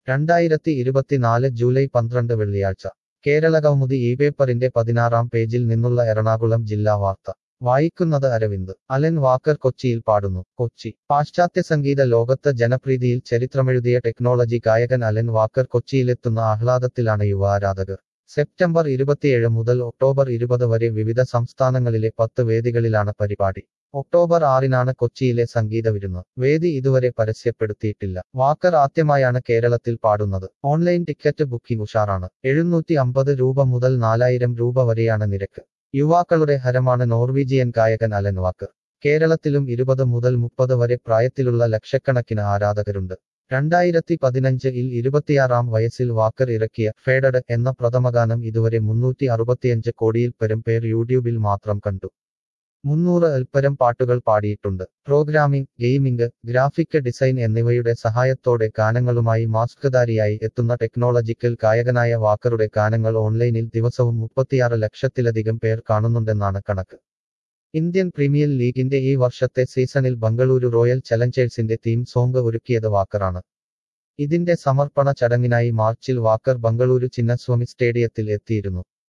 രണ്ടായിരത്തി ഇരുപത്തിനാല് ജൂലൈ പന്ത്രണ്ട് വെള്ളിയാഴ്ച കേരളകൗമുദി ഈ പേപ്പറിന്റെ പതിനാറാം പേജിൽ നിന്നുള്ള എറണാകുളം ജില്ലാ വാർത്ത വായിക്കുന്നത് അരവിന്ദ് അലൻ വാക്കർ കൊച്ചിയിൽ പാടുന്നു കൊച്ചി പാശ്ചാത്യ സംഗീത ലോകത്ത് ജനപ്രീതിയിൽ ചരിത്രമെഴുതിയ ടെക്നോളജി ഗായകൻ അലൻ വാക്കർ കൊച്ചിയിലെത്തുന്ന ആഹ്ലാദത്തിലാണ് യുവ ആരാധകർ സെപ്റ്റംബർ ഇരുപത്തിയേഴ് മുതൽ ഒക്ടോബർ ഇരുപത് വരെ വിവിധ സംസ്ഥാനങ്ങളിലെ പത്ത് വേദികളിലാണ് പരിപാടി ഒക്ടോബർ ആറിനാണ് കൊച്ചിയിലെ സംഗീത വിരുന്ന് വേദി ഇതുവരെ പരസ്യപ്പെടുത്തിയിട്ടില്ല വാക്കർ ആദ്യമായാണ് കേരളത്തിൽ പാടുന്നത് ഓൺലൈൻ ടിക്കറ്റ് ബുക്കിംഗ് ഉഷാറാണ് എഴുന്നൂറ്റി അമ്പത് രൂപ മുതൽ നാലായിരം രൂപ വരെയാണ് നിരക്ക് യുവാക്കളുടെ ഹരമാണ് നോർവീജിയൻ ഗായകൻ അലൻ വാക്കർ കേരളത്തിലും ഇരുപത് മുതൽ മുപ്പത് വരെ പ്രായത്തിലുള്ള ലക്ഷക്കണക്കിന് ആരാധകരുണ്ട് രണ്ടായിരത്തി പതിനഞ്ച് ഇൽ ഇരുപത്തിയാറാം വയസ്സിൽ വാക്കർ ഇറക്കിയ ഫേഡഡ് എന്ന പ്രഥമഗാനം ഇതുവരെ മുന്നൂറ്റി അറുപത്തിയഞ്ച് കോടിയിൽ പരം പേർ യൂട്യൂബിൽ മാത്രം കണ്ടു മുന്നൂറ് അൽപ്പരം പാട്ടുകൾ പാടിയിട്ടുണ്ട് പ്രോഗ്രാമിംഗ് ഗെയിമിംഗ് ഗ്രാഫിക് ഡിസൈൻ എന്നിവയുടെ സഹായത്തോടെ ഗാനങ്ങളുമായി മാസ്കധാരിയായി എത്തുന്ന ടെക്നോളജിക്കൽ ഗായകനായ വാക്കറുടെ ഗാനങ്ങൾ ഓൺലൈനിൽ ദിവസവും മുപ്പത്തിയാറ് ലക്ഷത്തിലധികം പേർ കാണുന്നുണ്ടെന്നാണ് കണക്ക് ഇന്ത്യൻ പ്രീമിയർ ലീഗിന്റെ ഈ വർഷത്തെ സീസണിൽ ബംഗളൂരു റോയൽ ചലഞ്ചേഴ്സിന്റെ തീം സോങ് ഒരുക്കിയത് വാക്കറാണ് ഇതിന്റെ സമർപ്പണ ചടങ്ങിനായി മാർച്ചിൽ വാക്കർ ബംഗളൂരു ചിന്നസ്വാമി സ്റ്റേഡിയത്തിൽ എത്തിയിരുന്നു